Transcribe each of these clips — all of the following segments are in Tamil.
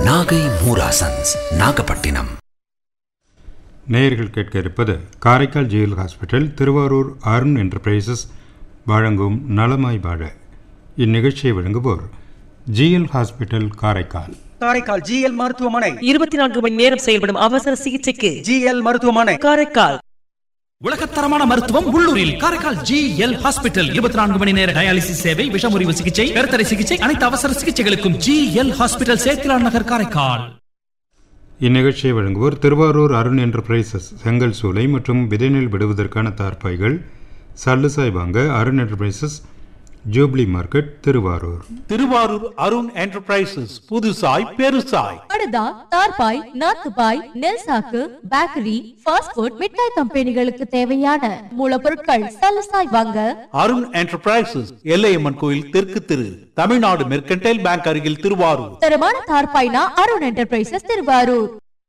நாகை மூராசன்ஸ் நாகப்பட்டினம் நேயர்கள் கேட்க இருப்பது Karaikal GL Hospital Thiruvarur Arun Enterprises வழங்கும் நலமாய் வாழ இந்நிகழ்ச்சியை வழங்குவோர் GL Hospital Karaikal Karaikal GL மருத்துவமனை இருபத்தி நான்கு மணி நேரம் செயல்படும் அவசர சிகிச்சைக்கு ஜிஎல் மருத்துவமனை காரைக்கால் உலகத்தரமான மருத்துவம் உள்ளூரில் காரைக்கால் ஜி எல் ஹாஸ்பிட்டல் இருபத்தி நான்கு மணி நேர டயாலிசிஸ் சேவை விஷமுறிவு சிகிச்சை கருத்தடை சிகிச்சை அனைத்து அவசர சிகிச்சைகளுக்கும் G L Hospital Sethilan Nagar Karaikal இந்நிகழ்ச்சியை வழங்குவோர் திருவாரூர் அருண் என்டர்பிரைசஸ் செங்கல் சூளை மற்றும் விதைநெல் விடுவதற்கான தார்ப்பாய்கள் சல்லுசாய் வாங்க Arun Enterprises Jubilee Market Thiruvarur Thiruvarur Arun Enterprises புதுசாய் பெருசாய் படுதா தார்பாய் நாத்துபாய் நெல் சாக்கு பேக்கரி ஃபாஸ்ட் ஃபுட் மிட்டாய் கம்பெனிகளுக்கு தேவையான மூலப்பொருட்கள் சலசாய் வாங்க அருண் என்டர்பிரைசஸ் எல்லையம்மன் கோயில் தெற்கு திரு தமிழ்நாடு மெர்கன்டைல் பேங்க் அருகில் திருவாரூர் தரமான தார்பாய்னா அருண் என்டர்பிரைசஸ் திருவாரூர்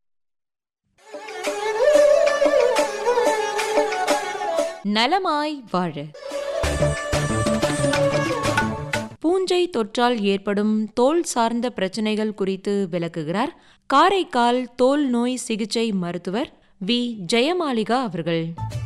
நலமாய் வாழ பூஞ்சை தொற்றால் ஏற்படும் தோல் சார்ந்த பிரச்சனைகள் குறித்து விளக்குகிறார் காரைக்கால் தோல் நோய் சிகிச்சை மருத்துவர் வி ஜெயமாலிகா அவர்கள்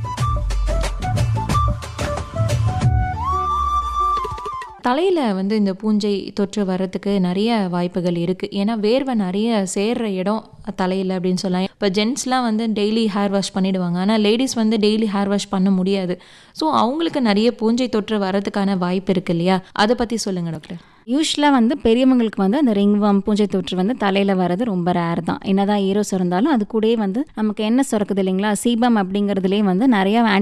தலையில் வந்து இந்த பூஞ்சை தொற்று வர்றதுக்கு நிறைய வாய்ப்புகள் இருக்குது ஏன்னா வேர்வை நிறைய சேர்ற இடம் தலையில் அப்படின்னு சொல்லலாம் இப்போ ஜென்ட்ஸ்லாம் வந்து டெய்லி ஹேர் வாஷ் பண்ணிடுவாங்க ஆனால் லேடிஸ் வந்து டெய்லி ஹேர் வாஷ் பண்ண முடியாது ஸோ அவங்களுக்கு நிறைய பூஞ்சை தொற்று வர்றதுக்கான வாய்ப்பு இருக்கு இல்லையா அதை பற்றி சொல்லுங்கள் டாக்டர் யூஸ்வலாக வந்து பெரியவங்களுக்கு வந்து அந்த ரிங்வாம் பூஞ்சை தொற்று வந்து தலையில் வர்றது ரொம்ப ரேர் தான் என்னதான் ஈரோ இருந்தாலும் அது கூடயே வந்து நமக்கு என்ன சுரக்குது இல்லைங்களா சீபம் அப்படிங்கிறதுலேயே வந்து நிறைய